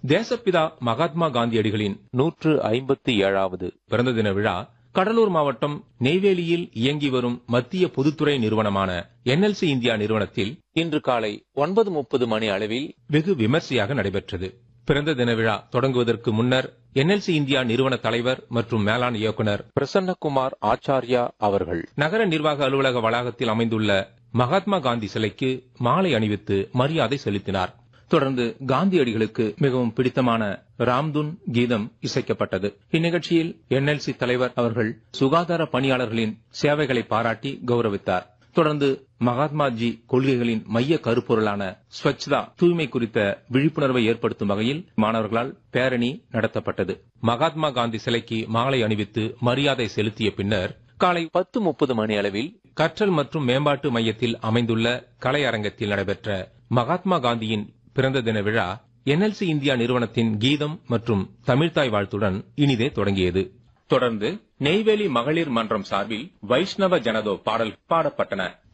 தேசப்பிதா மகாத்மா காந்தியடிகளின் நூற்று ஐம்பத்தி ஏழாவது பிறந்த தின விழா கடலூர் மாவட்டம் நெய்வேலியில் இயங்கி வரும் மத்திய பொதுத்துறை நிறுவனமான என்எல்சி இந்தியா நிறுவனத்தில் இன்று காலை ஒன்பது முப்பது மணி அளவில் வெகு விமர்சையாக நடைபெற்றது பிறந்த தின விழா தொடங்குவதற்கு முன்னர் என்எல்சி இந்தியா நிறுவன தலைவர் மற்றும் மேலாண் இயக்குனர் பிரசன்னகுமார் ஆச்சார்யா அவர்கள் நகர நிர்வாக அலுவலக வளாகத்தில் அமைந்துள்ள மகாத்மா காந்தி சிலைக்கு மாலை அணிவித்து மரியாதை செலுத்தினார் தொடர்ந்து காந்தியடிகளுக்கு மிகவும் பிடித்தமான ராம்துன் கீதம் இசைக்கப்பட்டது இந்நிகழ்ச்சியில் என்எல்சி தலைவர் அவர்கள் சுகாதார பணியாளர்களின் சேவைகளை பாராட்டி கௌரவித்தார் தொடர்ந்து மகாத்மாஜி கொள்கைகளின் மைய கருப்பொருளான ஸ்வச்தா தூய்மை குறித்த விழிப்புணர்வை ஏற்படுத்தும் வகையில் மாணவர்களால் பேரணி நடத்தப்பட்டது மகாத்மா காந்தி சிலைக்கு மாலை அணிவித்து மரியாதை செலுத்திய பின்னர் காலை பத்து முப்பது மணி அளவில் கற்றல் மற்றும் மேம்பாட்டு மையத்தில் அமைந்துள்ள கலையரங்கத்தில் நடைபெற்ற மகாத்மா காந்தியின் பிறந்த தின விழா என்எல்சி இந்தியா நிறுவனத்தின் கீதம் மற்றும் தமிழ்தாய் வாழ்த்துடன் இனிதே தொடங்கியது தொடர்ந்து நெய்வேலி மகளிர் மன்றம் சார்பில் வைஷ்ணவ ஜனதோ பாடல் பாடப்பட்டன